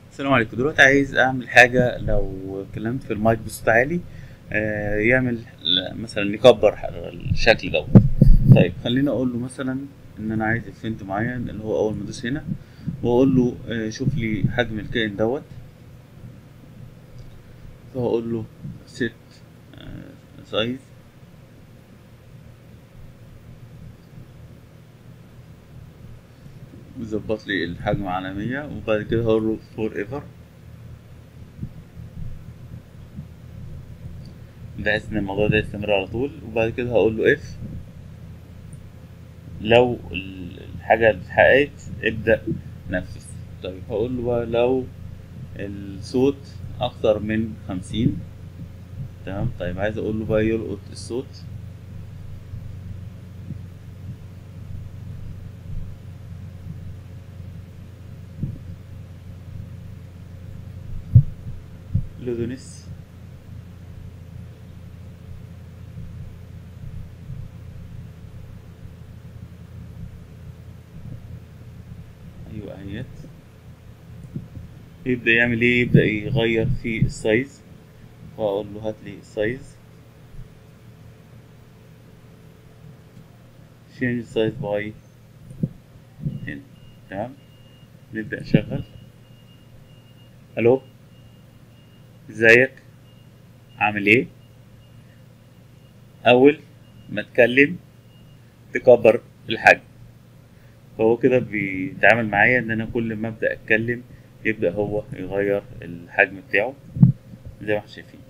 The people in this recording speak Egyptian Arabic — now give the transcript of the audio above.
السلام عليكم دلوقتي عايز اعمل حاجة لو اتكلمت في المايك بصوت عالي آه، يعمل مثلا يكبر الشكل دوت طيب خليني اقول له مثلا ان انا عايز افنت معين اللي هو اول ما ادوس هنا واقول له آه، شوف لي حجم الكائن دوت فهقول له set سايز يظبط لي الحجم على 100 وبعد كده هقول له فور ايفر بحيث ان الموضوع ده يستمر على طول وبعد كده هقول له اف لو الحاجة اتحققت ابدأ نفذ طيب هقول له بقى لو الصوت اكتر من خمسين تمام طيب عايز اقول له بقى يلقط الصوت لودونيس ايوه اهيت يبدأ يعمل ايه يبدأ يغير في السايز فاقول له هات لي السايز change size by 10 تمام نبدأ نشغل الو ازيك عامل ايه اول ما اتكلم تكبر الحجم فهو كده بيتعامل معايا ان انا كل ما ابدا اتكلم يبدا هو يغير الحجم بتاعه زي ما احنا شايفين